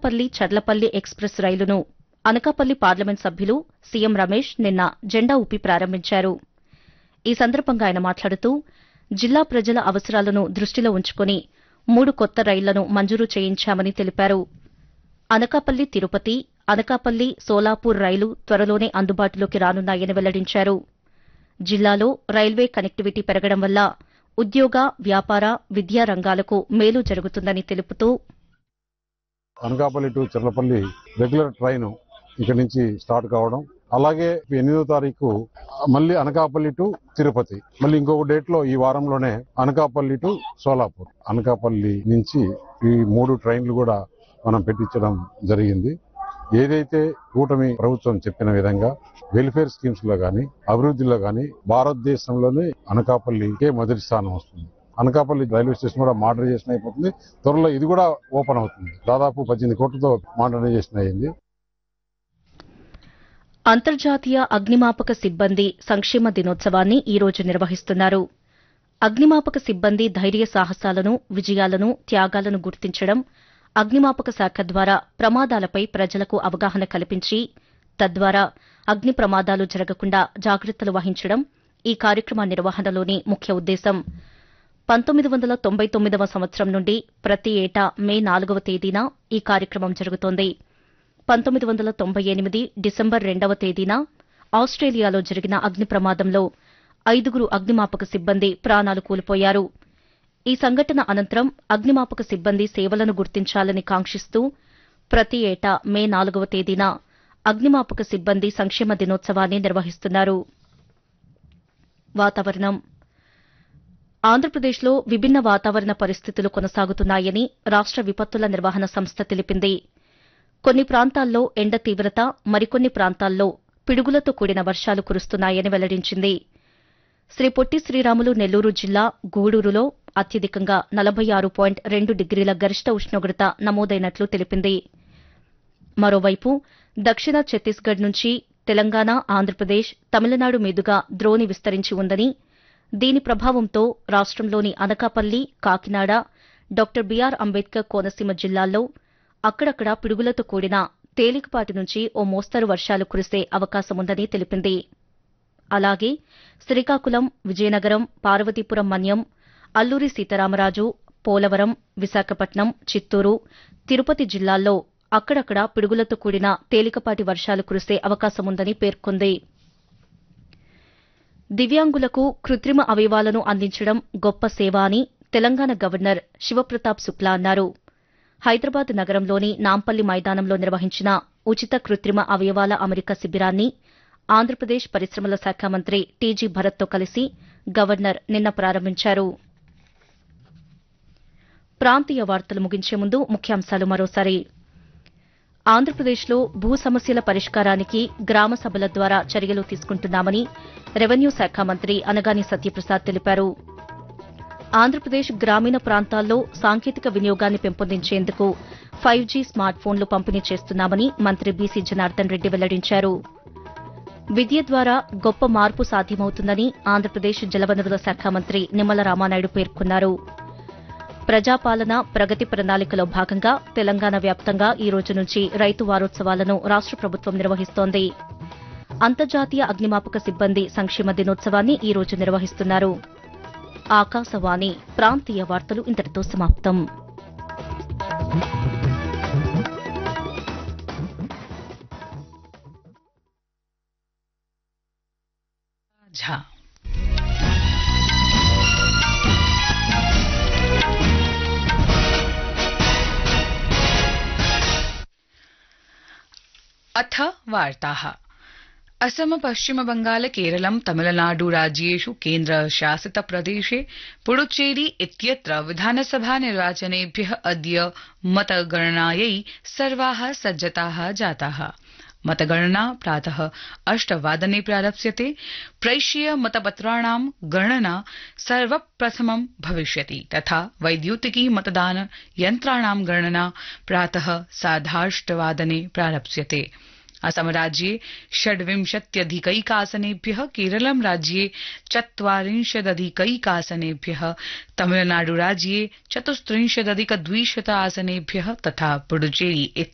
Anakapalli Charlapalli express రైలును Anakapalli parliament సభ్యులు CM Ramesh నిన్న జెండా ఊపి ప్రారంభించారు ఈ సందర్భంగా ఆయన మాట్లాడుతూ జిల్లా ప్రజల అవసరాలను దృష్టిలో ఉంచుకుని మూడు కొత్త రైళ్లను మంజూరు చేయించామని తెలిపారు అనకాపల్లి తిరుపతి అనకాపల్లి సోలాపూర్ రైలు త్వరలోనే అందుబాటులోకి రానున్నాయని వెల్లడించారు జిల్లాలో రైల్వే కనెక్టివిటీ పెరగడం వల్ల ఉద్యోగ వ్యాపార విద్యా రంగాలకు మేలు జరుగుతుందని తెలుపుతూ Anakapalli to Cherlapalli regular train ఇక్కడి నుంచి స్టార్ట్ కావడం అలాగే ఎనిమిదో తారీఖు మళ్ళీ అనకాపల్లి టు తిరుపతి మళ్ళీ ఇంకొక డేట్ లో ఈ వారంలోనే అనకాపల్లి టు సోలాపూర్ అనకాపల్లి నుంచి ఈ మూడు ట్రైన్లు కూడా మనం పెట్టించడం జరిగింది ఏదైతే కూటమి ప్రభుత్వం చెప్పిన విధంగా వెల్ఫేర్ స్కీమ్స్ లో గాని అభివృద్ధిలో గాని భారతదేశంలోనే అనకాపల్లికే మొదటి స్థానం వస్తుంది అనకాపల్లి రైల్వే స్టేషన్ కూడా మోడర్నైజేషన్ అయిపోతుంది త్వరలో ఇది కూడా ఓపెన్ అవుతుంది దాదాపు పద్దెనిమిది కోట్లతో మోడర్నైజేషన్ అయింది అంతర్జాతీయ అగ్నిమాపక సిబ్బంది సంక్షేమ దినోత్సవాన్ని ఈ రోజు నిర్వహిస్తున్నారు అగ్నిమాపక సిబ్బంది ధైర్య సాహసాలను విజయాలను త్యాగాలను గుర్తించడం అగ్నిమాపక శాఖ ద్వారా ప్రమాదాలపై ప్రజలకు అవగాహన కల్పించి తద్వారా అగ్ని ప్రమాదాలు జరగకుండా జాగ్రత్తలు వహించడం ఈ కార్యక్రమ నిర్వహణలోని ముఖ్య ఉద్దేశం పంతొమ్మిది వందల తొంభై తొమ్మిదవ సంవత్సరం నుండి ప్రతి ఏటా మే నాలుగవ తేదీన ఈ కార్యక్రమం జరుగుతోంది పంతొమ్మిది వందల తొంభై ఎనిమిది డిసెంబర్ రెండవ తేదీన ఆస్ట్రేలియాలో జరిగిన అగ్ని ప్రమాదంలో ఐదుగురు అగ్నిమాపక సిబ్బంది ప్రాణాలు కోల్పోయారు ఈ సంఘటన అనంతరం అగ్నిమాపక సిబ్బంది సేవలను గుర్తించాలని కాంక్షిస్తూ ప్రతి ఏటా మే నాలుగవ తేదీన అగ్నిమాపక సిబ్బంది సంక్షేమ దినోత్సవాన్ని నిర్వహిస్తున్నారు వాతావరణం ఆంధ్రప్రదేశ్లో విభిన్న వాతావరణ పరిస్థితులు కొనసాగుతున్నాయని రాష్ట విపత్తుల నిర్వహణ సంస్థ తెలిపింది కొన్ని ప్రాంతాల్లో ఎండ తీవ్రత మరికొన్ని ప్రాంతాల్లో పిడుగులతో కూడిన వర్షాలు కురుస్తున్నాయని వెల్లడించింది శ్రీ పొట్టి శ్రీరాములు నెల్లూరు జిల్లా గూడూరులో అత్యధికంగా నలభై ఆరు పాయింట్ రెండు డిగ్రీల గరిష్ట ఉష్ణోగ్రత నమోదైనట్లు తెలిపింది మరోవైపు దక్షిణ ఛత్తీస్గఢ్ నుంచి తెలంగాణ ఆంధ్రప్రదేశ్ తమిళనాడు మీదుగా ద్రోణి విస్తరించి ఉందని దీని ప్రభావంతో రాష్టంలోని అనకాపల్లి కాకినాడ డాక్టర్ బీఆర్ అంబేద్కర్ కోనసీమ జిల్లాల్లో అక్కడక్కడ పిడుగులతో కూడిన తేలికపాటి నుంచి ఓ మోస్తరు వర్షాలు కురిసే అవకాశముందని తెలిపింది అలాగే శ్రీకాకుళం విజయనగరం పార్వతీపురం మన్యం అల్లూరి సీతారామరాజు పోలవరం విశాఖపట్నం చిత్తూరు తిరుపతి జిల్లాల్లో అక్కడక్కడ పిడుగులతో కూడిన తేలికపాటి వర్షాలు కురిసే అవకాశముందని పేర్కొంది దివ్యాంగులకు కృత్రిమ అవయవాలను అందించడం గొప్ప సేవ అని తెలంగాణ గవర్నర్ శివప్రతాప్ శుక్లా అన్నారు హైదరాబాద్ నగరంలోని నాంపల్లి మైదానంలో నిర్వహించిన ఉచిత కృత్రిమ అవయవాల అమరిక శిబిరాన్ని ఆంధ్రప్రదేశ్ పరిశ్రమల శాఖ మంత్రి టీజీ భరత్తో కలిసి గవర్నర్ నిన్న ప్రారంభించారు ప్రాంతీయ వార్తలు ముగించే ముందు ముఖ్యాంశాలు మరోసారి ఆంధ్రప్రదేశ్లో భూ సమస్యల పరిష్కారానికి గ్రామ సభల ద్వారా చర్యలు తీసుకుంటున్నామని రెవెన్యూ శాఖ మంత్రి అనగాని సత్యప్రసాద్ తెలిపారు ఆంధ్రప్రదేశ్ గ్రామీణ ప్రాంతాల్లో సాంకేతిక వినియోగాన్ని పెంపొందించేందుకు ఫైవ్ జీ స్మార్ట్ ఫోన్లు పంపిణీ చేస్తున్నామని మంత్రి బీసీ జనార్దన్ రెడ్డి వెల్లడించారు విద్య ద్వారా గొప్ప మార్పు సాధ్యమవుతుందని ఆంధ్రప్రదేశ్ జలవనరుల శాఖ మంత్రి నిమ్మల రామానాయుడు పేర్కొన్నారు ప్రజాపాలన ప్రగతి ప్రణాళికలో భాగంగా తెలంగాణ వ్యాప్తంగా ఈ రోజు నుంచి రైతు వారోత్సవాలను రాష్ట ప్రభుత్వం నిర్వహిస్తోంది అంతర్జాతీయ అగ్నిమాపక సిబ్బంది సంక్షేమ దినోత్సవాన్ని ఈ రోజు నిర్వహిస్తున్నారు ఆకాశవాణి ప్రాంతీయ వార్తలు ఇంతటితో సమాప్తం झा अथ वार्ताः असम पश्चिम बंगाल केरलं तमिलनाडु राज्येषु केन्द्रशासित प्रदेशे पुडुचेरी इत्यत्र विधानसभा निर्वाचनेभ्य अद्य मतगणनायै सर्वाः सज्जताः जाताः मतगणना प्रातः अष्टवादने प्रारप्स्यते प्रैष्यीय मतपत्राणां गणना सर्वप्रथमं भविष्यति तथा वैद्युतिकी मतदान यन्त्राणां गणना प्रातः सार्धाष्टवादने प्रारप्स्यते असम राज्ये षड्विंशत्यधिकैकासनेभ्यः केरलं राज्ये चत्वारिंशदधिकैकासनेभ्यः तमिलनाडु राज्ये चतुस्त्रिंशदधिक द्विशत आसनेभ्यः तथा पुडुचेरी